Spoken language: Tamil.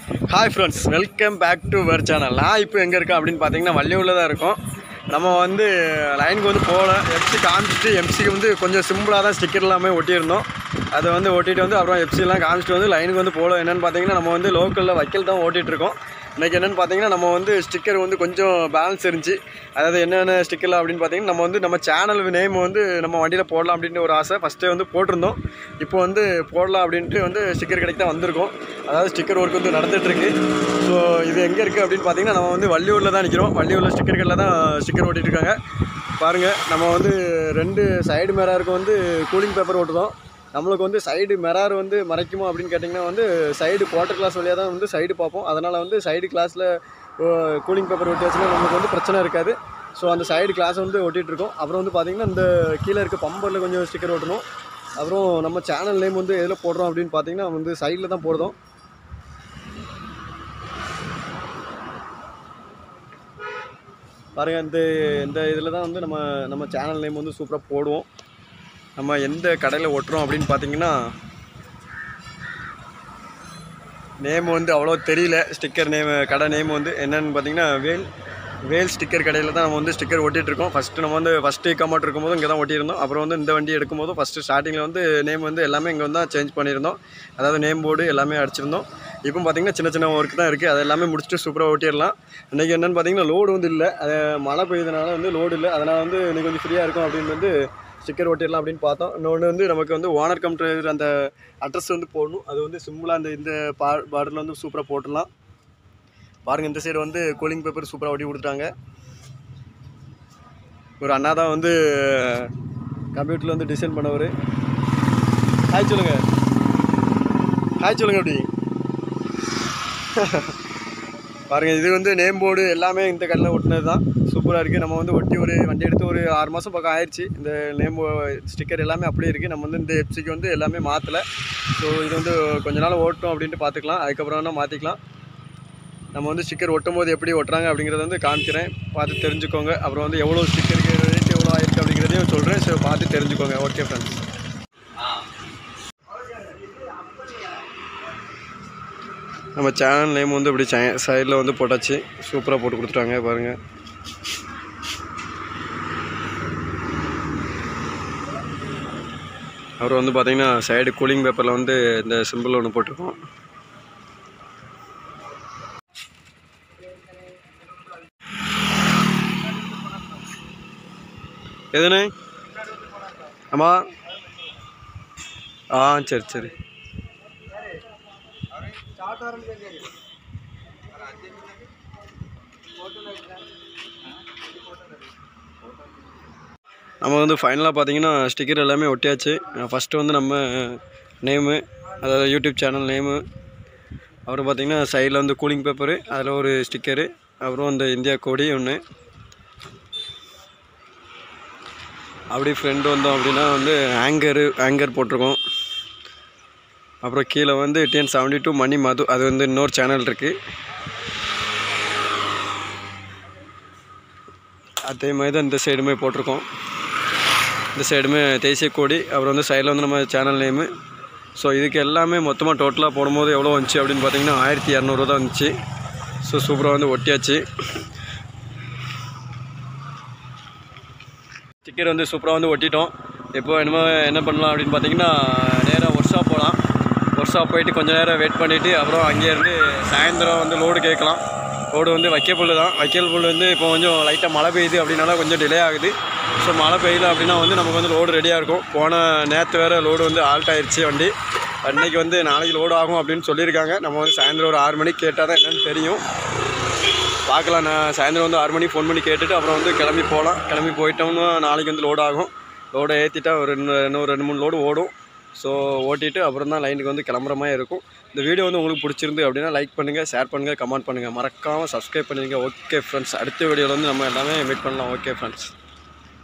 hi friends welcome back to our channel நான் இப்போ எங்கே இருக்கேன் அப்படின்னு பார்த்தீங்கன்னா வள்ளியூரில் தான் இருக்கோம் நம்ம வந்து லைனுக்கு வந்து போகல எஃப்சி காமிச்சிட்டு எம்சிக்கு வந்து கொஞ்சம் சிம்பிளாக தான் ஸ்டிக்கர் எல்லாமே ஒட்டியிருந்தோம் அதை வந்து ஒட்டிட்டு வந்து அப்புறம் எஃப்சிலாம் காமிச்சிட்டு வந்து லைனுக்கு வந்து போகல என்னென்னு பார்த்தீங்கன்னா நம்ம வந்து லோக்கலில் வைக்கல் தான் ஓட்டிகிட்டு இருக்கோம் இன்றைக்கி என்னென்னு பார்த்தீங்கன்னா நம்ம வந்து ஸ்டிக்கர் வந்து கொஞ்சம் பேலன்ஸ் இருந்துச்சு அதாவது என்னென்ன ஸ்டிக்கர்லாம் அப்படின்னு பார்த்தீங்கன்னா நம்ம வந்து நம்ம சேனல் நேம் வந்து நம்ம வண்டியில் போடலாம் அப்படின்ட்டு ஒரு ஆசை ஃபஸ்ட்டே வந்து போட்டிருந்தோம் இப்போ வந்து போடலாம் அப்படின்ட்டு வந்து ஸ்டிக்கர் கடைக்கு தான் வந்திருக்கோம் அதாவது ஸ்டிக்கர் ஒர்க் வந்து நடந்துகிட்ருக்கு ஸோ இது எங்கே இருக்குது அப்படின்னு பார்த்தீங்கன்னா நம்ம வந்து வள்ளியூரில் தான் நிற்கிறோம் வள்ளியூரில் ஸ்டிக்கர் கடையில் தான் ஸ்டிக்கர் ஓட்டிகிட்டு இருக்காங்க பாருங்கள் நம்ம வந்து ரெண்டு சைடு மிரருக்கு வந்து கூலிங் பேப்பர் ஓட்டுதோம் நம்மளுக்கு வந்து சைடு மிரார் வந்து மறைக்குமோ அப்படின்னு கேட்டிங்கன்னா வந்து சைடு குவார்ட்டர் கிளாஸ் வழியாக தான் வந்து சைடு பார்ப்போம் அதனால் வந்து சைடு கிளாஸில் கூலிங் பேப்பர் ஒட்டி வச்சுன்னா நமக்கு வந்து பிரச்சனை இருக்காது ஸோ அந்த சைடு கிளாஸ் வந்து ஒட்டிகிட்டு இருக்கோம் அப்புறம் வந்து பார்த்திங்கன்னா இந்த கீழே இருக்க பம்பரில் கொஞ்சம் ஸ்டிக்கர் ஒட்டணும் அப்புறம் நம்ம சேனல் நேம் வந்து எதில் போடுறோம் அப்படின்னு பார்த்தீங்கன்னா வந்து சைடில் தான் போடுறோம் பாருங்கள் இந்த இந்த இதில் தான் வந்து நம்ம நம்ம சேனல் நேம் வந்து சூப்பராக போடுவோம் நம்ம எந்த கடையில் ஒட்டுறோம் அப்படின்னு பார்த்தீங்கன்னா நேம் வந்து அவ்வளோ தெரியல ஸ்டிக்கர் நேம் கடை நேம் வந்து என்னன்னு பார்த்தீங்கன்னா வேல் வேல் ஸ்டிக்கர் கடையில் தான் நம்ம வந்து ஸ்டிக்கர் ஒட்டிட்டு இருக்கோம் ஃபஸ்ட்டு நம்ம வந்து ஃபஸ்ட்டு கமாட் இருக்கும்போது இங்கே தான் ஒட்டியிருந்தோம் அப்புறம் வந்து இந்த வண்டி எடுக்கும்போது ஃபஸ்ட்டு ஸ்டார்டிங்கில் வந்து நேம் வந்து எல்லாமே இங்கே வந்து தான் சேஞ்ச் பண்ணியிருந்தோம் அதாவது நேம் போர்டு எல்லாமே அடிச்சிருந்தோம் இப்போ பார்த்தீங்கன்னா சின்ன சின்ன ஒர்க் தான் இருக்குது அது எல்லாமே முடிச்சுட்டு சூப்பராக ஓட்டிடலாம் இன்றைக்கி என்னென்னு பார்த்தீங்கன்னா லோடு வந்து இல்லை அது மழை பெய்யுதுனால வந்து லோடு இல்லை அதனால் வந்து இன்னைக்கு கொஞ்சம் ஃப்ரீயாக இருக்கும் அப்படின்னு வந்து ஸ்டிக்கர் ஒட்டிடலாம் அப்படின்னு பார்த்தோம் இன்னொன்று வந்து நமக்கு வந்து ஓனர் கம்ப்யூட்டர் அந்த அட்ரஸ் வந்து போடணும் அது வந்து சிம்பிளாக அந்த இந்த பா பார்டரில் வந்து சூப்பராக போட்டுடலாம் பாருங்கள் இந்த சைடு வந்து கூலிங் பேப்பர் சூப்பராக ஒட்டி கொடுத்துட்டாங்க ஒரு அண்ணா தான் வந்து கம்ப்யூட்டரில் வந்து டிசைன் பண்ணவர் ஹாய் சொல்லுங்கள் ஹாய் சொல்லுங்கள் அப்படி பாருங்கள் இது வந்து நேம் போர்டு எல்லாமே இந்த கடையில் ஒட்டினது தான் சூப்பராக இருக்குது நம்ம வந்து ஒட்டி ஒரு வண்டி எடுத்து ஒரு ஆறு மாதம் பக்கம் ஆயிடுச்சு இந்த நேம் ஸ்டிக்கர் எல்லாமே அப்படியே இருக்குது நம்ம வந்து இந்த எப்சிக்கு வந்து எல்லாமே மாற்றலை ஸோ இது வந்து கொஞ்ச நாள் ஓட்டும் அப்படின்ட்டு பார்த்துக்கலாம் அதுக்கப்புறம் வேணால் மாற்றிக்கலாம் நம்ம வந்து ஸ்டிக்கர் ஒட்டும் போது எப்படி ஒட்டுறாங்க அப்படிங்கிறத வந்து காமிக்கிறேன் பார்த்து தெரிஞ்சுக்கோங்க அப்புறம் வந்து எவ்வளோ ஸ்டிக்கருக்கு ரேட் எவ்வளோ ஆயிருக்கு அப்படிங்கிறதையும் சொல்கிறேன் ஸோ பார்த்து தெரிஞ்சுக்கோங்க ஓகே ஃப்ரெண்ட்ஸ் நம்ம சேனல் நேம் வந்து இப்படி சைடில் வந்து போட்டாச்சு சூப்பராக போட்டு கொடுத்துட்டாங்க பாருங்கள் அப்புறம் வந்து பார்த்தீங்கன்னா சைடு கூலிங் பேப்பரில் வந்து இந்த சிம்பிள் ஒன்று போட்டிருக்கோம் எதுண்ணே ஆமாம் ஆ சரி சரி நம்ம வந்து ஃபைனலாக பார்த்தீங்கன்னா ஸ்டிக்கர் எல்லாமே ஒட்டியாச்சு ஃபஸ்ட்டு வந்து நம்ம நேமு அதாவது யூடியூப் சேனல் நேமு அப்புறம் பார்த்தீங்கன்னா சைடில் வந்து கூலிங் பேப்பரு அதில் ஒரு ஸ்டிக்கரு அப்புறம் இந்த இந்தியா கொடி ஒன்று அப்படி ஃப்ரெண்டு வந்தோம் அப்படின்னா வந்து ஆங்கரு ஆங்கர் போட்டிருக்கோம் அப்புறம் கீழே வந்து TN seventy two Mani Madhu அது வந்து இன்னொரு சேனல் இருக்குது அதே மாதிரி தான் இந்த சைடுமே போட்டிருக்கோம் இந்த சைடுமே தேசிய கொடி அப்புறம் வந்து சைடில் வந்து நம்ம சேனல் நேமு ஸோ இதுக்கு எல்லாமே மொத்தமாக டோட்டலாக போடும்போது எவ்வளோ வந்துச்சு அப்படின்னு பார்த்தீங்கன்னா ஆயிரத்தி இரநூறுவா தான் வந்துச்சு ஸோ சூப்பராக வந்து ஒட்டியாச்சு ஸ்டிக்கர் வந்து சூப்பராக வந்து ஒட்டிட்டோம் இப்போ என்னமோ என்ன பண்ணலாம் அப்படின்னு பார்த்தீங்கன்னா நேராக ஒர்க் ஷாப் போகலாம் ஒர்க் ஷாப் போயிட்டு கொஞ்சம் நேரம் வெயிட் பண்ணிவிட்டு அப்புறம் அங்கேருந்து சாயந்தரம் வந்து லோடு கேட்கலாம் லோடு வந்து வைக்க புல் தான் வைக்கல் புல் வந்து இப்போ கொஞ்சம் லைட்டாக மழை பெய்யுது அப்படின்னால கொஞ்சம் டிலே ஆகுது ஸோ மழை பெய்யல அப்படின்னா வந்து நமக்கு வந்து லோடு ரெடியாக இருக்கும் போன நேற்று வேறு லோடு வந்து ஆல்ட் ஆயிடுச்சு வண்டி அன்றைக்கி வந்து நாளைக்கு லோடு ஆகும் அப்படின்னு சொல்லியிருக்காங்க நம்ம வந்து சாயந்தரம் ஒரு ஆறு மணிக்கு கேட்டால் தான் என்னென்னு தெரியும் பார்க்கலாம் நான் சாயந்தரம் வந்து ஆறு மணிக்கு ஃபோன் பண்ணி கேட்டுட்டு அப்புறம் வந்து கிளம்பி போகலாம் கிளம்பி போயிட்டோம்னா நாளைக்கு வந்து லோடு ஆகும் லோடை ஏற்றிட்டா ஒரு ரெண்டு இன்னும் ரெண்டு மூணு லோடு ஓடும் ஸோ ஓட்டிட்டு அப்புறம் தான் லைனுக்கு வந்து கிளம்புற மாதிரி இருக்கும் இந்த வீடியோ வந்து உங்களுக்கு பிடிச்சிருந்து அப்படின்னா லைக் பண்ணுங்கள் ஷேர் பண்ணுங்கள் கமெண்ட் பண்ணுங்கள் மறக்காமல் சப்ஸ்கிரைப் பண்ணுங்கள் ஓகே ஃப்ரெண்ட்ஸ் அடுத்த வீடியோவில் வந்து நம்ம எல்லாமே மீட் பண்ணலாம் ஓகே ஃப்ரெண்ட்ஸ்